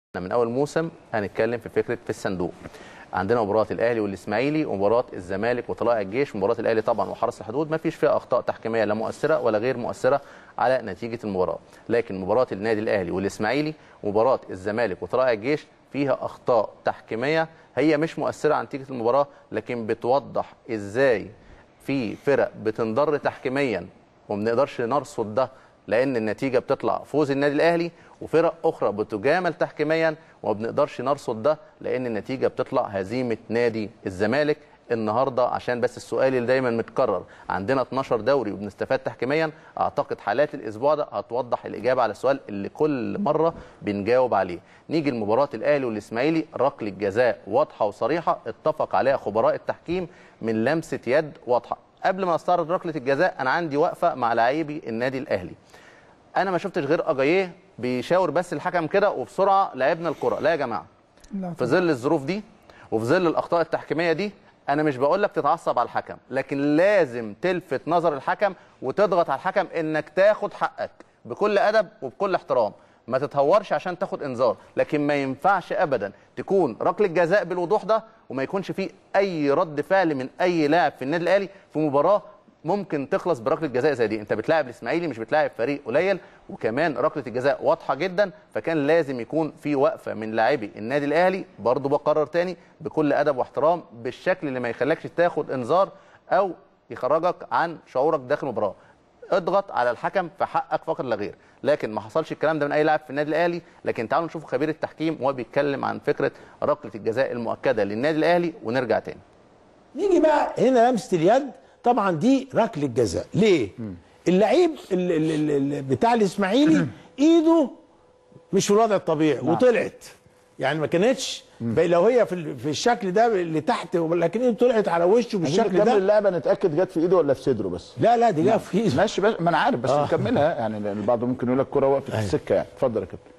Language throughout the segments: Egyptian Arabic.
من اول موسم هنتكلم في فكره في الصندوق عندنا مباراه الاهلي والاسماعيلي ومباراه الزمالك وطلائع الجيش مباراه الاهلي طبعا وحرس الحدود ما فيش فيها اخطاء تحكيميه لا مؤثره ولا غير مؤثره على نتيجه المباراه لكن مباراه النادي الاهلي والاسماعيلي ومباراه الزمالك وطلائع الجيش فيها اخطاء تحكيميه هي مش مؤثره على نتيجه المباراه لكن بتوضح ازاي في فرق بتنضر تحكيميا وما بنقدرش نرصد ده لان النتيجه بتطلع فوز النادي الاهلي وفرق اخرى بتجامل تحكيميا وما بنقدرش نرصد ده لان النتيجه بتطلع هزيمه نادي الزمالك النهارده عشان بس السؤال اللي دايما متكرر عندنا 12 دوري وبنستفاد تحكيميا اعتقد حالات الاسبوع ده هتوضح الاجابه على السؤال اللي كل مره بنجاوب عليه نيجي لمباراه الاهلي والاسماعيلي ركله جزاء واضحه وصريحه اتفق عليها خبراء التحكيم من لمسه يد واضحه قبل ما استعرض ركله الجزاء انا عندي وقفه مع لاعبي النادي الاهلي انا ما شفتش غير اجاييه بيشاور بس الحكم كده وبسرعه لعبنا الكره لا يا جماعه لا في ظل الظروف دي وفي ظل الاخطاء التحكيميه دي انا مش بقول لك تتعصب على الحكم لكن لازم تلفت نظر الحكم وتضغط على الحكم انك تاخد حقك بكل ادب وبكل احترام ما تتهورش عشان تاخد انذار لكن ما ينفعش ابدا تكون ركله جزاء بالوضوح ده وما يكونش فيه اي رد فعل من اي لاعب في النادي الاهلي في مباراه ممكن تخلص بركله جزاء زي دي انت بتلاعب الاسماعيلي مش بتلاعب فريق قليل وكمان ركله الجزاء واضحه جدا فكان لازم يكون في وقفه من لاعبي النادي الاهلي برضو بقرر تاني بكل ادب واحترام بالشكل اللي ما يخليكش تاخد انذار او يخرجك عن شعورك داخل المباراه اضغط على الحكم في حقك فقط لا غير لكن ما حصلش الكلام ده من اي لاعب في النادي الاهلي لكن تعالوا نشوف خبير التحكيم وهو بيتكلم عن فكره ركله الجزاء المؤكده للنادي الاهلي ونرجع تاني نيجي بقى هنا لمسه اليد طبعا دي ركله جزاء ليه اللعيب ال- ال- ال- ال- بتاع الاسماعيلي ايده مش في الوضع الطبيعي وطلعت يعني ما كانتش بقى لو هي في ال- في الشكل ده اللي تحت لكن ايده طلعت على وشه عايزين بالشكل نكمل ده اللعبه نتاكد جت في ايده ولا في صدره بس لا لا دي جايه في ايده ماشي بس ما انا عارف بس نكملها يعني لان البعض ممكن يقول لك الكوره وقفت في السكه يعني اتفضل يا كابتن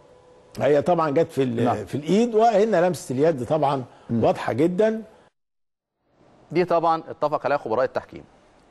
هي طبعا جت في ال- نعم. في الايد وهنا لمسه اليد طبعا واضحه جدا دي طبعا اتفق عليها خبراء التحكيم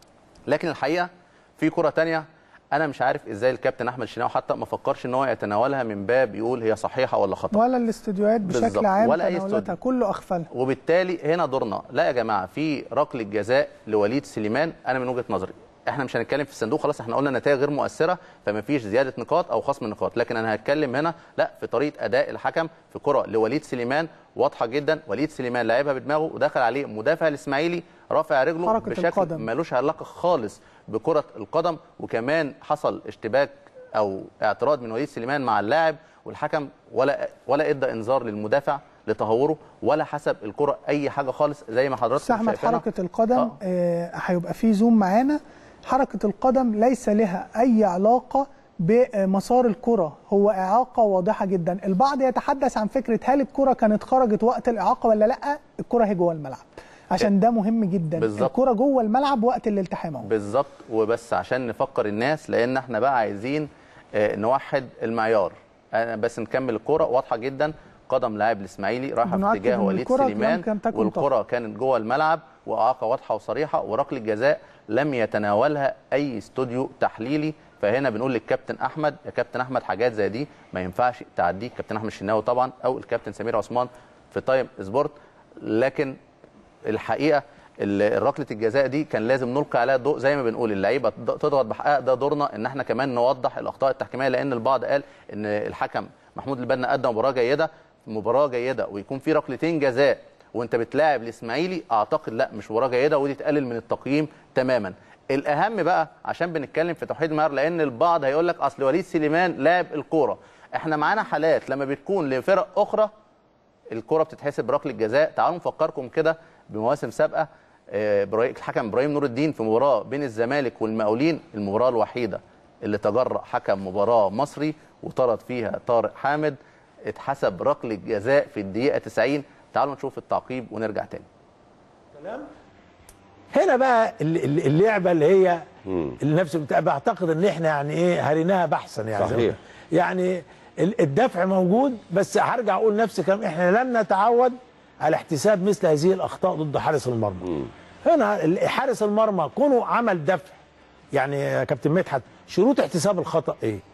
لكن الحقيقه في كره تانية انا مش عارف ازاي الكابتن احمد شناوي حتى ما فكرش ان هو يتناولها من باب يقول هي صحيحه ولا خطا ولا الاستوديوهات بالظبط. بشكل عام ولا أي تناولتها استوديو. كله اغفلها وبالتالي هنا دورنا لا يا جماعه في ركله جزاء لوليد سليمان انا من وجهه نظري احنا مش هنتكلم في الصندوق خلاص احنا قلنا نتائج غير مؤثره فما فيش زياده نقاط او خصم نقاط لكن انا هتكلم هنا لا في طريقه اداء الحكم في كره لوليد سليمان واضحه جدا وليد سليمان لعبها بدماغه ودخل عليه مدافع الاسماعيلي رافع رجله حركة بشكل القدم. ملوش علاقه خالص بكره القدم وكمان حصل اشتباك او اعتراض من وليد سليمان مع اللاعب والحكم ولا ولا ادى انذار للمدافع لتهوره ولا حسب الكره اي حاجه خالص زي ما بس حضراتكم احمد شايفينها. حركه القدم آه. آه، هيبقى في زوم معانا حركه القدم ليس لها اي علاقه بمسار الكره هو اعاقه واضحه جدا البعض يتحدث عن فكره هل الكره كانت خرجت وقت الاعاقه ولا لا الكره هي جوه الملعب عشان ده مهم جدا بالظبط. الكره جوه الملعب وقت الالتحام اهو بالظبط وبس عشان نفكر الناس لان احنا بقى عايزين آه، نوحد المعيار انا بس نكمل الكره واضحه جدا قدم لاعب الاسماعيلي رايحه في بنؤكد اتجاه إن وليد الكرة سليمان لم كان تكن والكره كانت جوه الملعب واعاقه واضحه وصريحه وركله جزاء لم يتناولها اي استوديو تحليلي فهنا بنقول للكابتن احمد يا كابتن احمد حاجات زي دي ما ينفعش تعديك كابتن احمد الشناوي طبعا او الكابتن سمير عثمان في تايم سبورت لكن الحقيقه ال- ركله الجزاء دي كان لازم نلقي عليها الضوء زي ما بنقول اللعيبه تض- تضغط بحقها ده دورنا ان احنا كمان نوضح الاخطاء التحكيميه لان البعض قال ان الحكم محمود البنا قدم مباراه جيده مباراه جيده ويكون في ركلتين جزاء وانت بتلاعب الاسماعيلي اعتقد لا مش مباراه جيده ودي تقلل من التقييم تماما الاهم بقى عشان بنتكلم في توحيد المعيار لان البعض هيقول لك اصل وليد سليمان لاعب الكوره احنا معانا حالات لما بتكون لفرق اخرى الكره بتتحسب بركله جزاء تعالوا نفكركم كده بمواسم سابقه آه، إبراهيم- الحكم ابراهيم نور الدين في مباراه بين الزمالك والمقاولين المباراه الوحيده اللي تجرأ حكم مباراه مصري وطرد فيها طارق حامد اتحسب ركله جزاء في الدقيقه 90 تعالوا نشوف التعقيب ونرجع تاني هنا بقى ال- ال- اللعبه اللي هي النفس بتاع بعتقد ان احنا يعني ايه هريناها بحثا يعني صحيح. يعني ال- الدفع موجود بس هرجع اقول نفس الكلام احنا لن نتعود على احتساب مثل هذه الاخطاء ضد حارس المرمى هنا ال- حارس المرمى كونه عمل دفع يعني يا كابتن مدحت شروط احتساب الخطا ايه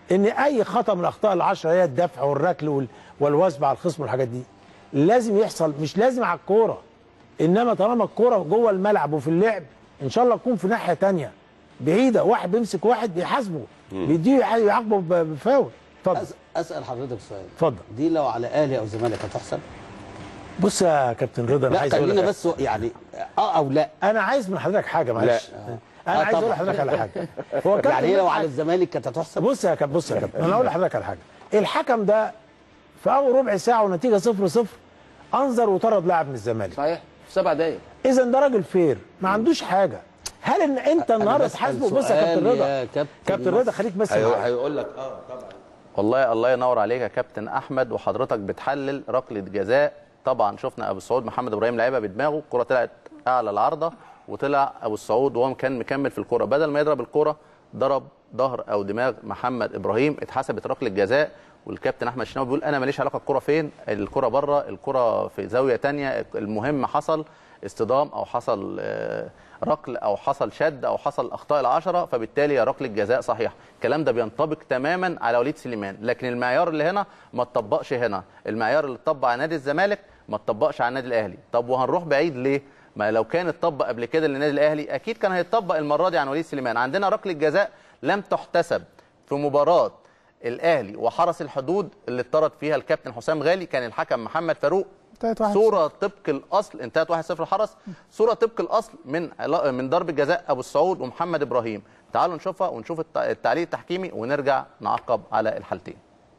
ان اي خطا من الاخطاء العشره هي الدفع والركل وال- والوثب على الخصم والحاجات دي لازم يحصل مش لازم على الكوره انما طالما الكوره جوه الملعب وفي اللعب ان شاء الله تكون في ناحيه تانية بعيده واحد بيمسك واحد بيحاسبه بيديه يعاقبه ب- بفاول اتفضل أس- اسال حضرتك سؤال اتفضل دي لو على اهلي او زمالك هتحصل بص يا كابتن رضا انا لا عايز اقول خلينا لك بس يعني اه او لا انا عايز من حضرتك حاجه معلش انا آه عايز اقول طبعا. لحضرتك على حاجه هو كابتن يعني هي لو مدحت- على الزمالك كانت هتحصل بص يا كابتن بص يا كابتن انا اقول لحضرتك على حاجه الحكم ده في اول ربع ساعه والنتيجه 0 0 انظر وطرد لاعب من الزمالك صحيح في سبع دقايق اذا ده راجل فير ما عندوش حاجه هل ان انت النهارده بسأل تحاسبه بص يا سؤال كابتن يا رضا كابتن كابتن مصر. رضا خليك بس معايا. هيقول لك اه طبعا والله الله ينور عليك يا كابتن احمد وحضرتك بتحلل ركله جزاء طبعا شفنا ابو السعود محمد ابراهيم لعبها بدماغه الكره طلعت اعلى العارضه وطلع ابو السعود وهو كان مكمل في الكره بدل ما يضرب الكره ضرب ظهر او دماغ محمد ابراهيم اتحسبت ركله جزاء والكابتن احمد شناوي بيقول انا ماليش علاقه الكره فين الكره بره الكره في زاويه تانية المهم حصل اصطدام او حصل آه، ركل او حصل شد او حصل اخطاء العشره فبالتالي هي ركله جزاء صحيح الكلام ده بينطبق تماما على وليد سليمان لكن المعيار اللي هنا ما اتطبقش هنا المعيار اللي اتطبق على نادي الزمالك ما اتطبقش على النادي الاهلي طب وهنروح بعيد ليه ما لو كان اتطبق قبل كده للنادي الاهلي اكيد كان هيتطبق المره دي عن وليد سليمان عندنا ركله جزاء لم تحتسب في مباراه الاهلي وحرس الحدود اللي اتطرد فيها الكابتن حسام غالي كان الحكم محمد فاروق انتهت واحد صوره طبق الاصل انتهت 1-0 الحرس صوره طبق الاصل من علا- من ضربه جزاء ابو السعود ومحمد ابراهيم تعالوا نشوفها ونشوف الت- التعليق التحكيمي ونرجع نعقب على الحالتين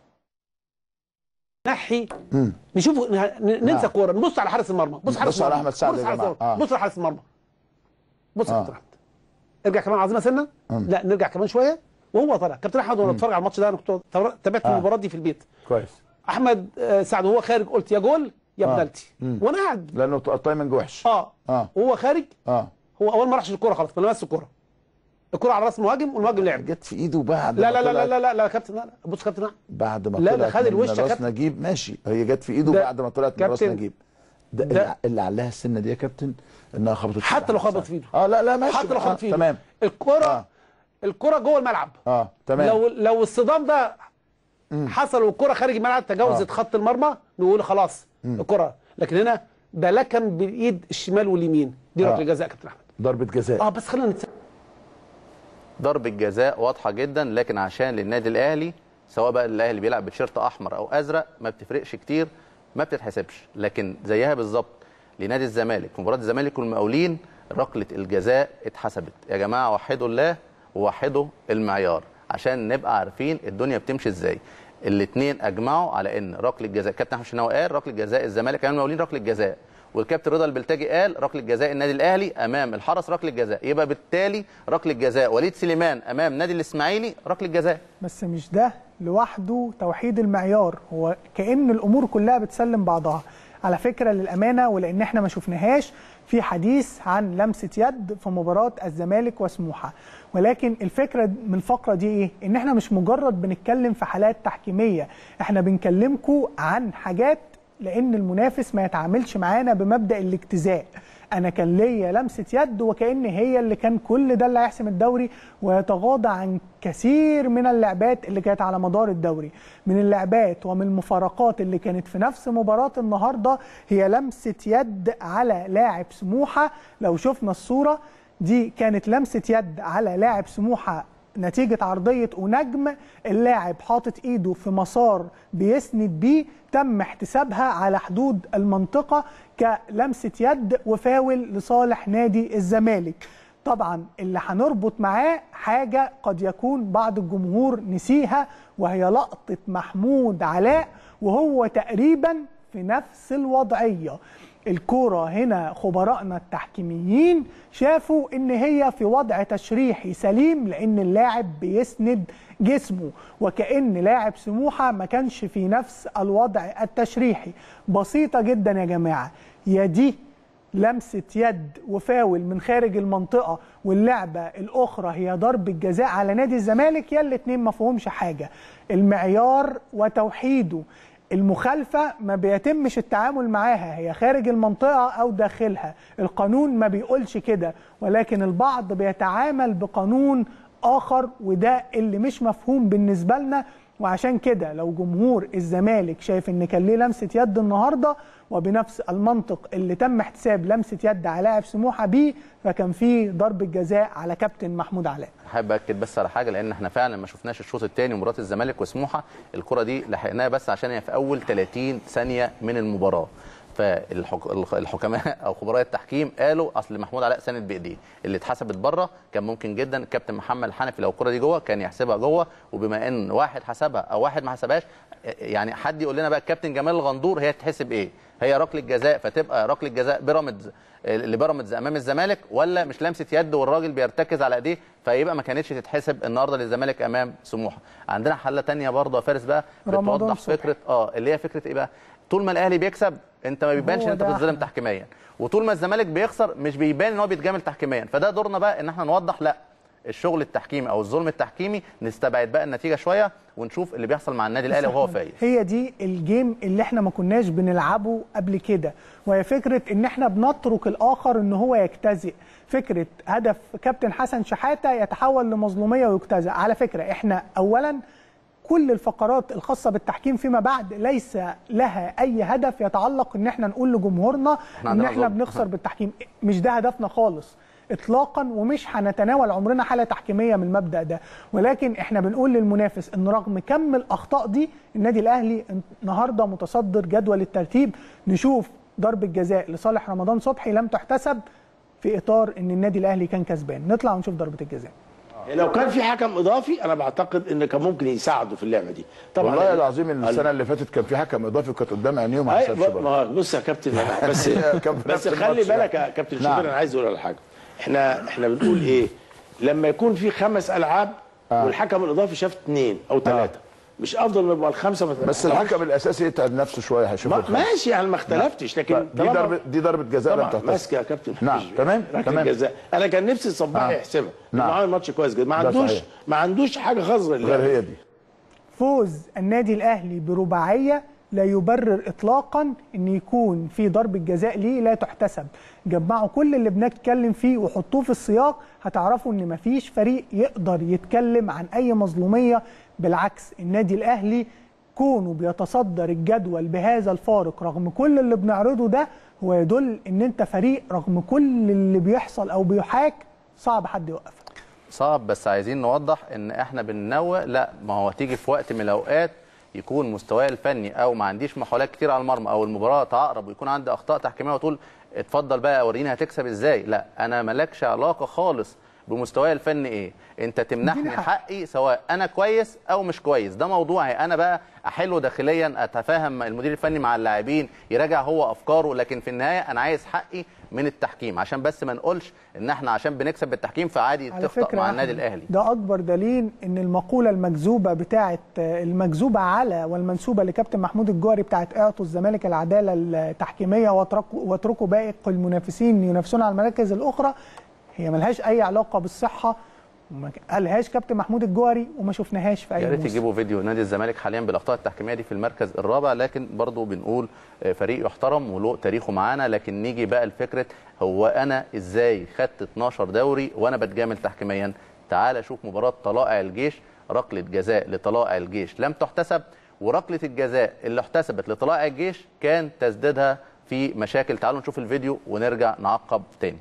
نحي نشوف ن- ننسى كوره نبص على حارس المرمى بص حارس بص على المرمى أحمد سعد بص يا حارس جماعة. المرمى آه. بص على حارس المرمى بص يا آه. كابتن احمد ارجع كمان عظيمه سنه لا نرجع كمان شويه وهو طالع كابتن احمد وانا بتفرج على الماتش ده انا كنت تابعت المباراه دي في البيت كويس احمد آه، سعد وهو خارج قلت يا جول يا بنالتي وانا قاعد لانه التايمنج وحش اه اه وهو خارج اه هو اول ما راحش الكوره خلاص ما لمس الكوره الكوره على راس المهاجم والمهاجم لعب جت في ايده بعد لا ما لا لا لا طلعت- لا لا لا يا كابتن لا لا بص يا كابتن احمد بعد ما لا، ده طلعت خد من الوش يا راس كابتن. نجيب ماشي هي جت في ايده ده- بعد ما طلعت من راس كابتن. نجيب ده, ده- اللي- اللي عليها السنه دي يا كابتن انها خبطت في حتى لو أحمد خبط سعد. في ايده اه لا لا ماشي حتى لو آه، خبط في ايده تمام الكوره آه. الكوره جوه الملعب اه تمام لو لو الصدام ده حصل والكره خارج الملعب تجاوزت خط المرمى نقول خلاص الكره لكن هنا ده لكم بالايد الشمال واليمين دي آه. ركله جزاء يا كابتن احمد ضربه جزاء اه بس خلينا نتس... ضربه جزاء واضحه جدا لكن عشان للنادي الاهلي سواء بقى الاهلي بيلعب بتيشيرت احمر او ازرق ما بتفرقش كتير ما بتتحسبش لكن زيها بالظبط لنادي الزمالك في مباراه الزمالك والمقاولين ركله الجزاء اتحسبت يا جماعه وحدوا الله ووحدوا المعيار عشان نبقى عارفين الدنيا بتمشي ازاي الاثنين اجمعوا على ان ركله جزاء كابتن احمد شناوي قال ركله جزاء الزمالك امام المقاولين ركله جزاء والكابتن رضا البلتاجي قال ركله جزاء النادي الاهلي امام الحرس ركله جزاء يبقى بالتالي ركله جزاء وليد سليمان امام نادي الاسماعيلي ركله جزاء بس مش ده لوحده توحيد المعيار هو كأن الأمور كلها بتسلم بعضها على فكرة للأمانة ولأن احنا ما شفناهاش في حديث عن لمسة يد في مباراة الزمالك وسموحة ولكن الفكرة من الفقرة دي ايه؟ ان احنا مش مجرد بنتكلم في حالات تحكيمية احنا بنكلمكم عن حاجات لان المنافس ما يتعاملش معانا بمبدا الاجتزاء انا كان ليا لمسه يد وكان هي اللي كان كل ده اللي هيحسم الدوري ويتغاضى عن كثير من اللعبات اللي كانت على مدار الدوري من اللعبات ومن المفارقات اللي كانت في نفس مباراه النهارده هي لمسه يد على لاعب سموحه لو شفنا الصوره دي كانت لمسه يد على لاعب سموحه نتيجة عرضية ونجم اللاعب حاطط ايده في مسار بيسند بيه تم احتسابها على حدود المنطقة كلمسة يد وفاول لصالح نادي الزمالك طبعا اللي هنربط معاه حاجة قد يكون بعض الجمهور نسيها وهي لقطة محمود علاء وهو تقريبا في نفس الوضعية الكرة هنا خبرائنا التحكيميين شافوا ان هي في وضع تشريحي سليم لان اللاعب بيسند جسمه وكأن لاعب سموحة ما كانش في نفس الوضع التشريحي بسيطة جدا يا جماعة يا دي لمسة يد وفاول من خارج المنطقة واللعبة الأخرى هي ضربة جزاء على نادي الزمالك يا الاتنين ما فيهمش حاجة المعيار وتوحيده المخالفة ما بيتمش التعامل معاها هي خارج المنطقة أو داخلها القانون ما بيقولش كده ولكن البعض بيتعامل بقانون اخر وده اللي مش مفهوم بالنسبه لنا وعشان كده لو جمهور الزمالك شايف ان كان ليه لمسه يد النهارده وبنفس المنطق اللي تم احتساب لمسه يد على لاعب سموحه بيه فكان في ضربه جزاء على كابتن محمود علاء حابب اكد بس على حاجه لان احنا فعلا ما شفناش الشوط الثاني مباراه الزمالك وسموحه الكره دي لحقناها بس عشان هي في اول 30 ثانيه من المباراه فالحكماء او خبراء التحكيم قالوا اصل محمود علاء ساند بايديه اللي اتحسبت بره كان ممكن جدا الكابتن محمد الحنفي لو الكره دي جوه كان يحسبها جوه وبما ان واحد حسبها او واحد ما حسبهاش يعني حد يقول لنا بقى الكابتن جمال الغندور هي تتحسب ايه هي ركله جزاء فتبقى ركله جزاء بيراميدز لبيراميدز امام الزمالك ولا مش لمسه يد والراجل بيرتكز على ايديه فيبقى ما كانتش تتحسب النهارده للزمالك امام سموحه عندنا حله تانية برضه يا فارس بقى رمضان بتوضح صبحي. فكره اه اللي هي فكره ايه بقى طول ما الاهلي بيكسب انت ما بيبانش هو ان انت ده بتظلم أحلى. تحكيميا وطول ما الزمالك بيخسر مش بيبان ان هو بيتجامل تحكيميا فده دورنا بقى ان احنا نوضح لا الشغل التحكيمي او الظلم التحكيمي نستبعد بقى النتيجه شويه ونشوف اللي بيحصل مع النادي الاهلي وهو فايز هي دي الجيم اللي احنا ما كناش بنلعبه قبل كده وهي فكره ان احنا بنترك الاخر ان هو يجتزئ فكره هدف كابتن حسن شحاته يتحول لمظلوميه ويجتزئ على فكره احنا اولا كل الفقرات الخاصه بالتحكيم فيما بعد ليس لها اي هدف يتعلق ان احنا نقول لجمهورنا إحنا ان عندنا احنا ظلم. بنخسر بالتحكيم مش ده هدفنا خالص اطلاقا ومش هنتناول عمرنا حاله تحكيميه من المبدا ده ولكن احنا بنقول للمنافس ان رغم كم الاخطاء دي النادي الاهلي النهارده متصدر جدول الترتيب نشوف ضربه جزاء لصالح رمضان صبحي لم تحتسب في اطار ان النادي الاهلي كان كسبان نطلع ونشوف ضربه الجزاء لو كان في حكم اضافي انا بعتقد ان كان ممكن يساعده في اللعبه دي طبعا والله العظيم ان السنه اللي فاتت كان في حكم اضافي كانت قدام عينيه وما أي حسبش ما برضه هو بص يا كابتن أنا بس كان في بس نفس خلي الماتش بالك ده. يا كابتن نعم. شوبير انا عايز اقول على حاجه احنا احنا بنقول ايه لما يكون في خمس العاب آه. والحكم الاضافي شاف اثنين او ثلاثه مش افضل ما يبقى الخمسه ما بس تبقاش. الحكم الاساسي يتعب نفسه شويه هيشوف ما- الخمسة. ماشي يعني ما اختلفتش لكن دي طالما- ضربه دي ضربه جزاء لم طبعا تحتسب ماسك يا كابتن نعم، مفيش- تمام، ركله تمام. جزاء انا كان نفسي الصباح آه. يحسبها نعم. نعم عامل ماتش كويس جدا ما ده عندوش صحيح. ما عندوش حاجه خضراء غير هي دي فوز النادي الاهلي برباعيه لا يبرر اطلاقا ان يكون في ضربه جزاء ليه لا تحتسب جمعوا كل اللي بنتكلم فيه وحطوه في السياق هتعرفوا ان مفيش فريق يقدر يتكلم عن اي مظلوميه بالعكس النادي الاهلي كونه بيتصدر الجدول بهذا الفارق رغم كل اللي بنعرضه ده هو يدل ان انت فريق رغم كل اللي بيحصل او بيحاك صعب حد يوقفك صعب بس عايزين نوضح ان احنا بننوع لا ما هو تيجي في وقت من الاوقات يكون مستواي الفني او ما عنديش محاولات كتير على المرمى او المباراه تعقرب ويكون عندي اخطاء تحكيميه وتقول اتفضل بقى وريني هتكسب ازاي لا انا مالكش علاقه خالص بمستواي الفني ايه انت تمنحني اديني حق. حقي سواء انا كويس او مش كويس ده موضوعي انا بقى احله داخليا اتفاهم المدير الفني مع اللاعبين يراجع هو افكاره لكن في النهايه انا عايز حقي من التحكيم عشان بس ما نقولش ان احنا عشان بنكسب بالتحكيم فعادي على تخطأ فكرة مع يا النادي أحمد، الاهلي ده أكبر دليل إن المقولة المكذوبة بتاعت المكذوبة على والمنسوبة لكابتن محمود الجوهري بتاعت اعطوا الزمالك العدالة التحكيمية واتركوا واتركوا باقي المنافسين ينافسون على المراكز الأخرى هي ملهاش أي علاقة بالصحة وما قالهاش كابتن محمود الجوهري وما شفناهاش في أي يا ريت موسم. يجيبوا فيديو نادي الزمالك حاليا بالاخطاء التحكيميه دي في المركز الرابع لكن برضو بنقول آه، فريق يحترم وله تاريخه معانا لكن نيجي بقى لفكره هو انا ازاي خدت 12 دوري وانا بتجامل تحكيميا تعال شوف مباراه طلائع الجيش ركله جزاء لطلائع الجيش لم تحتسب وركله الجزاء اللي احتسبت لطلائع الجيش كان تسديدها في مشاكل تعالوا نشوف الفيديو ونرجع نعقب تاني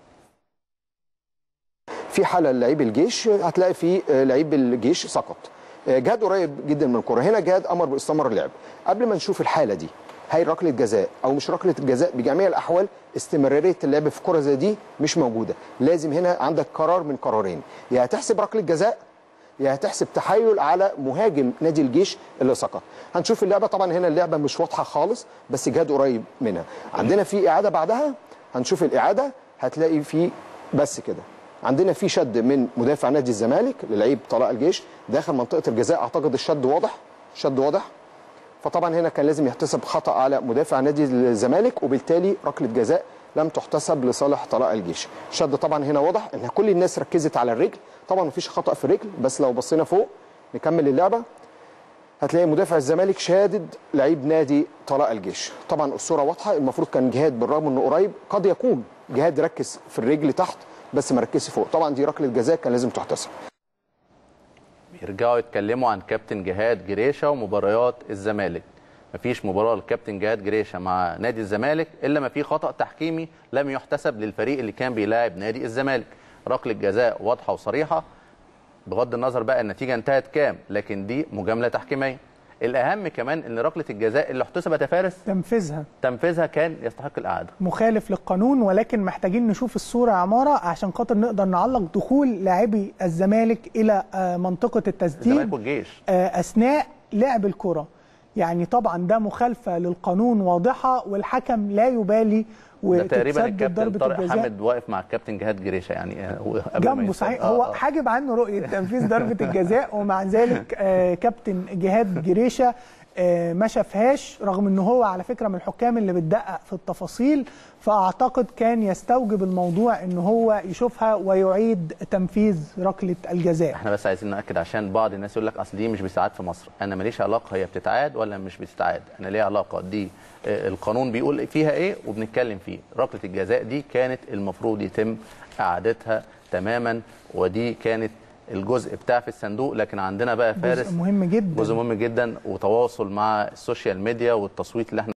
في حاله لعيب الجيش هتلاقي في آه، لعيب الجيش سقط آه، جهاد قريب جدا من الكره هنا جهاد امر باستمر اللعب قبل ما نشوف الحاله دي هي ركله جزاء او مش ركله جزاء بجميع الاحوال استمراريه اللعب في كره زي دي مش موجوده لازم هنا عندك قرار من قرارين يا هتحسب ركله جزاء يا هتحسب تحايل على مهاجم نادي الجيش اللي سقط هنشوف اللعبه طبعا هنا اللعبه مش واضحه خالص بس جهاد قريب منها عندنا في اعاده بعدها هنشوف الاعاده هتلاقي في بس كده عندنا في شد من مدافع نادي الزمالك للعيب طلائع الجيش داخل منطقه الجزاء اعتقد الشد واضح شد واضح فطبعا هنا كان لازم يحتسب خطا على مدافع نادي الزمالك وبالتالي ركله جزاء لم تحتسب لصالح طلائع الجيش شد طبعا هنا واضح ان كل الناس ركزت على الرجل طبعا مفيش خطا في الرجل بس لو بصينا فوق نكمل اللعبه هتلاقي مدافع الزمالك شادد لعيب نادي طلائع الجيش طبعا الصوره واضحه المفروض كان جهاد بالرغم انه قريب قد يكون جهاد ركز في الرجل تحت بس ما ركزش فوق طبعا دي ركله جزاء كان لازم تحتسب بيرجعوا يتكلموا عن كابتن جهاد جريشه ومباريات الزمالك مفيش مباراه لكابتن جهاد جريشه مع نادي الزمالك الا ما في خطا تحكيمي لم يحتسب للفريق اللي كان بيلاعب نادي الزمالك ركله جزاء واضحه وصريحه بغض النظر بقى النتيجه انتهت كام لكن دي مجامله تحكيميه الاهم كمان ان ركله الجزاء اللي احتسبت يا فارس تنفيذها تنفيذها كان يستحق الاعاده مخالف للقانون ولكن محتاجين نشوف الصورة يا عمارة عشان خاطر نقدر نعلق دخول لاعبي الزمالك إلى آه، منطقة التسديد الزمالك والجيش آه، اثناء لعب الكره يعني طبعا ده مخالفه للقانون واضحه والحكم لا يبالي ده تقريبا وتتسدد الكابتن ضربه طارق الجزاء حامد واقف مع الكابتن جهاد جريشه يعني هو قبل ما جنبه يستلم. صحيح آه، هو آه. حاجب عنه رؤيه تنفيذ ضربه الجزاء ومع ذلك آه، كابتن جهاد جريشه آه، ما شافهاش رغم ان هو على فكره من الحكام اللي بتدقق في التفاصيل فاعتقد كان يستوجب الموضوع ان هو يشوفها ويعيد تنفيذ ركله الجزاء احنا بس عايزين ناكد عشان بعض الناس يقول لك اصل دي مش بتتعاد في مصر انا ماليش علاقه هي بتتعاد ولا مش بتتعاد انا ليا علاقه دي آه، القانون بيقول فيها ايه وبنتكلم فيه ركله الجزاء دي كانت المفروض يتم اعادتها تماما ودي كانت الجزء بتاع في الصندوق لكن عندنا بقى فارس جزء مهم جدا جزء مهم جدا وتواصل مع السوشيال ميديا والتصويت اللي احنا